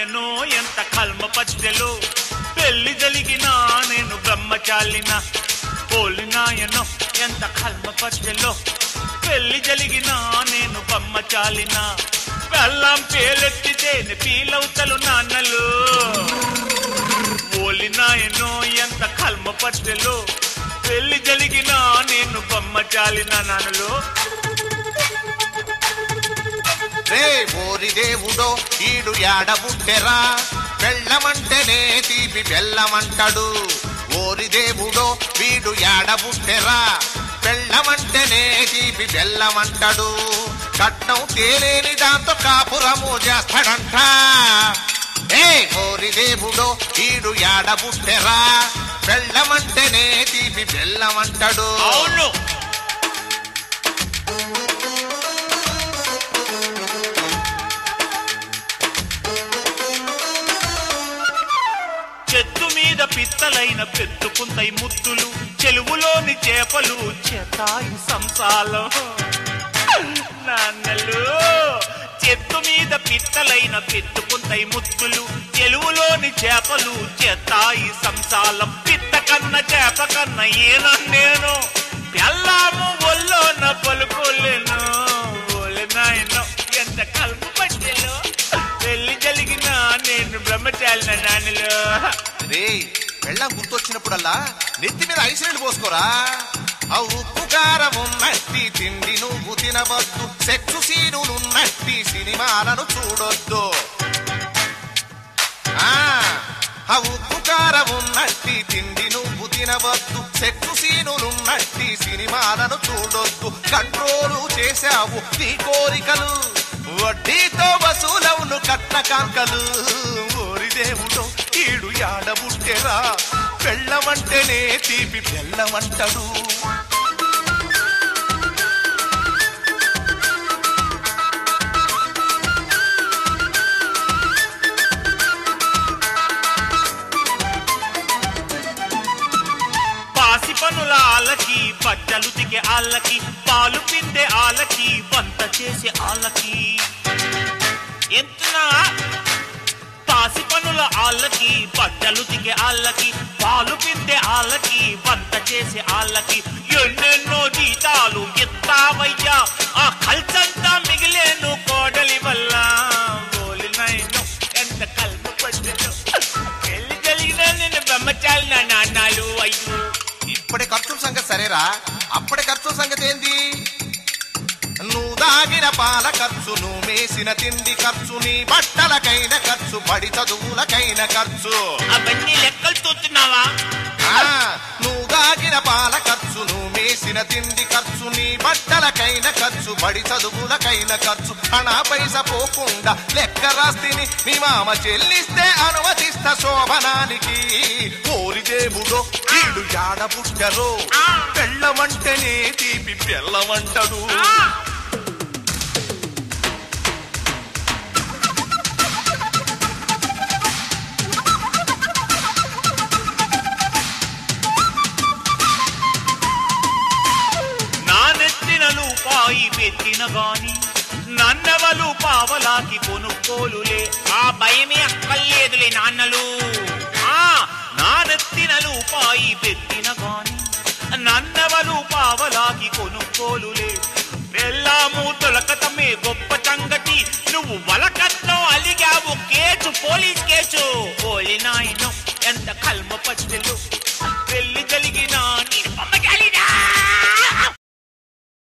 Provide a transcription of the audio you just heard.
నాయనో ఎంత కల్మ పచ్చలు పెళ్లి జరిగినా నేను బ్రహ్మచాలిన పోలి నాయనో ఎంత కల్మ పచ్చలు పెళ్లి జరిగినా నేను బ్రహ్మచాలిన బెల్లం పేలెత్తితేనే పీలవుతలు నాన్నలు ఓలి నాయనో ఎంత కల్మ పచ్చలు పెళ్లి జరిగినా నేను బ్రహ్మచాలిన నాన్నలు రే ఓరి దేవుడో ఈడు యాడబుట్టెరా బెల్లమంటేనే తీపి బెల్లమంటాడు ఓరి దేవుడో వీడు యాడబుట్టెరా బెల్లమంటేనే తీపి బెల్లమంటాడు కట్నం తేలేని దాంతో కాపురము చేస్తాడంట ఏ ఓరి దేవుడో ఈడు యాడబుట్టెరా బెల్లమంటేనే తీపి బెల్లమంటాడు అవును చెట్టు మీద పిత్తలైన పెట్టుకుంటాయి ముద్దులు చెలువులోని చేపలు చేతాయి సంసాలం నాన్నలు చెట్టు మీద పిత్తలైన పెట్టుకుంటాయి ముద్దులు చెలువులోని చేపలు చేతాయి సంసాలం పిత్త కన్న చేప కన్న ఏనా నేను పెళ్ళాము ఒళ్ళోన పలుకోలేను ఓలే నాయనో ఎంత కలుపు పట్టెలు పెళ్లి జరిగిన నేను బ్రహ్మచారిన నాన్నలు రే వెళ్ళం గుర్తొచ్చినప్పుడల్లా నెత్తి మీద ఐస్ నీళ్ళు పోసుకోరా ఆ ఉప్పు కారం ఉన్నట్టి తిండి నువ్వు తినవద్దు సెక్సు సీనులున్నట్టి సినిమాలను చూడొద్దు ఆ ఆ ఉప్పు కారం ఉన్నట్టి తిండి నువ్వు తినవద్దు సెక్సు సీనులున్నట్టి సినిమాలను చూడొద్దు కంట్రోలు చేశావు నీ కోరికలు వడ్డీతో వసూలవును కట్న కాంకలు ఓరి దేవుడో కీడు యాడబుట్టెరా బెల్లమంటేనే తీపి బెల్లమంటడు పాసి పనుల ఆలకి బట్టలు దిగే ఆళ్ళకి పాలు పిండే ఆళ్ళకి వంట చేసే ఆళ్ళకి ఎంతున్నా పాసి పనుల ఆళ్ళకి బట్టలు దిగే ఆళ్ళకి పాలు పిండే ఆళ్ళకి వంట చేసే ఆళ్ళకి ఎన్నెన్నో జీతాలు ఎత్తావయ్యా ఆ కల్చంతా మిగిలేను కోడలి వల్ల ఓలినైను ఎంత కల్పు పడ్డను పెళ్లి జరిగిన నేను బ్రహ్మచారిన నాన్నాలు అయ్యో ఇప్పటి ఖర్చుల సంగతి సరేరా అప్పటి ఖర్చుల సంగతి ఏంది నువ్వు దాగిన పాల ఖర్చు నువ్వు మేసిన తిండి ఖర్చు నీ బట్టలకైన ఖర్చు బడి చదువులకైన ఖర్చు అవన్నీ లెక్కలు చూస్తున్నావా ఆ, నువ్వు దాగిన పాల ఖర్చు నువ్వు మేసిన తిండి ఖర్చు నీ బట్టలకైన ఖర్చు బడి చదువులకైన ఖర్చు హణ పైస పోకుండా లెక్క రాస్తిని నీ మామ చెల్లిస్తే అనుమతిస్త శోభనానికి ఓరి దేవుడో కీడు యాడబుట్టరో బెల్లమంటేనే తీపి బెల్లమంటడు నా నెత్తిన రూపాయి పెట్టిన గాని నన్నవలు పావలాకి కొనుక్కోలులే ఆ భయమే అక్కర్లేదులే నాన్నలు ఆ నా నెత్తిన రూపాయి పెట్టిన గాని నన్నవలు పావలాకి కొనుక్కోలులే వెళ్ళాము తొలకతమే గొప్ప సంగతి నువ్వు వలకట్నం అలిగావు కేసు పోలీస్ కేసు పోలి నాయను ఎంత కల్మ పచ్చలు